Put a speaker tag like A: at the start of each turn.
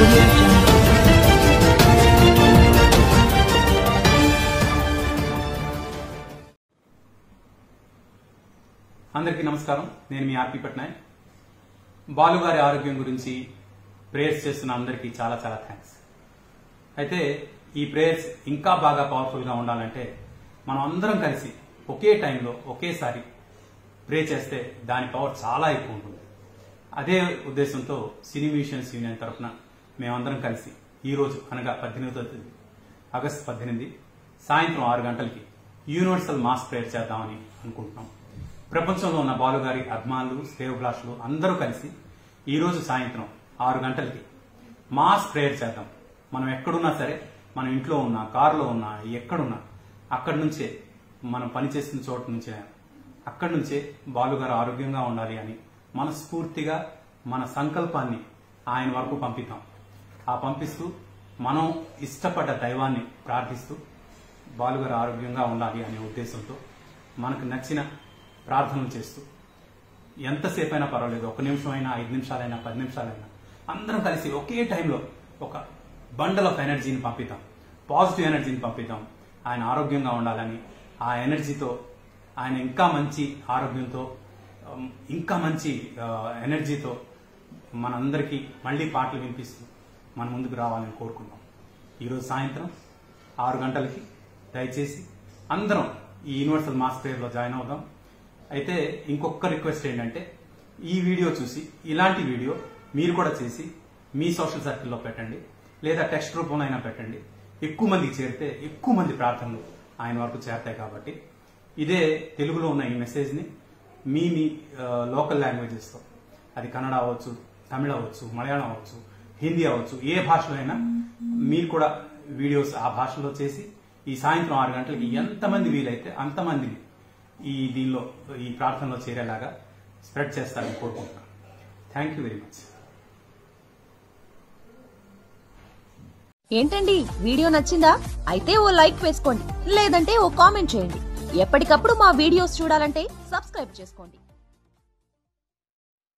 A: audio jungle.
B: అందరికీ నమస్కారం నేను మీ ఆర్పి పట్నాయక్ బాలుగారి ఆరోగ్యం గురించి ప్రేయర్స్ చేస్తున్న అందరికీ చాలా చాలా థ్యాంక్స్ అయితే ఈ ప్రేయర్స్ ఇంకా బాగా పవర్ఫుల్గా ఉండాలంటే మనం అందరం కలిసి ఒకే టైంలో ఒకేసారి ప్రే చేస్తే దాని పవర్ చాలా ఎక్కువ ఉంటుంది అదే ఉద్దేశంతో సినీ మ్యూజిషియన్స్ యూనియన్ తరఫున మేమందరం కలిసి ఈ రోజు అనగా పద్దెనిమిదో తేదీ ఆగస్టు పద్దెనిమిది సాయంత్రం ఆరు గంటలకి యూనివర్సల్ మాస్ ప్రేయర్ చేద్దామని అనుకుంటున్నాం ప్రపంచంలో ఉన్న బాలుగారి అభిమానులు శ్రేయోభిలాషులు అందరూ కలిసి ఈ రోజు సాయంత్రం ఆరు గంటలకి మాస్ ప్రేయర్ చేద్దాం మనం ఎక్కడున్నా సరే మన ఇంట్లో ఉన్నా కారులో ఉన్నా ఎక్కడున్నా అక్కడి నుంచే మనం పనిచేస్తున్న చోటు నుంచే అక్కడి నుంచే బాలుగారు ఆరోగ్యంగా ఉండాలి అని మనస్ఫూర్తిగా మన సంకల్పాన్ని ఆయన వరకు పంపిద్దాం ఆ పంపిస్తూ మనం ఇష్టపడ్డ దైవాన్ని ప్రార్థిస్తూ బాలుగారు ఆరోగ్యంగా ఉండాలి అనే ఉద్దేశంతో మనకు నచ్చిన ప్రార్థనలు చేస్తూ ఎంతసేపు అయినా పర్వాలేదు ఒక నిమిషం అయినా ఐదు నిమిషాలైనా పది నిమిషాలైనా అందరం కలిసి ఒకే టైంలో ఒక బండల్ ఆఫ్ ఎనర్జీని పంపిద్దాం పాజిటివ్ ఎనర్జీని పంపిద్దాం ఆయన ఆరోగ్యంగా ఉండాలని ఆ ఎనర్జీతో ఆయన ఇంకా మంచి ఆరోగ్యంతో ఉమ్, ఇంకా మంచి ఆ, ఎనర్జీతో మనందరికీ మళ్ళీ పాటలు వినిపిస్తూ మన ముందుకు రావాలని కోరుకుందాం ఈరోజు సాయంత్రం ఆరు గంటలకి దయచేసి అందరం ఈ యూనివర్సల్ మాస్ ప్రేయర్లో జాయిన్ అవుదాం అయితే ఇంకొక రిక్వెస్ట్ ఏంటంటే ఈ వీడియో చూసి ఇలాంటి వీడియో మీరు కూడా చేసి మీ సోషల్ సర్కిల్లో పెట్టండి లేదా టెక్స్ట్ రూపంలో అయినా పెట్టండి ఎక్కువ మందికి చేరితే ఎక్కువ మంది ప్రార్థనలు ఆయన వరకు చేరతాయి కాబట్టి ఇదే తెలుగులో ఉన్న ఈ మెసేజ్ని మీ మీ లోకల్ లాంగ్వేజెస్తో అది కన్నడ అవ్వచ్చు తమిళ అవ్వచ్చు మలయాళం అవ్వచ్చు హిందీ అవ్వచ్చు ఏ భాషలో అయినా మీరు కూడా వీడియోస్ ఆ భాషలో చేసి ఈ సాయంత్రం ఆరు గంటలకి ఎంతమంది వీలైతే అంతమందిని ఈ దీనిలో ఈ ప్రార్థనలో చేరేలాగా స్ప్రెడ్ చేస్తారని కోరుకుంటున్నాను థ్యాంక్ యూ వెరీ మచ్
C: ఏంటండి వీడియో నచ్చిందా అయితే ఓ లైక్ వేసుకోండి లేదంటే ఓ కామెంట్ చేయండి ఎప్పటికప్పుడు మా వీడియోస్ చూడాలంటే సబ్స్క్రైబ్ చేసుకోండి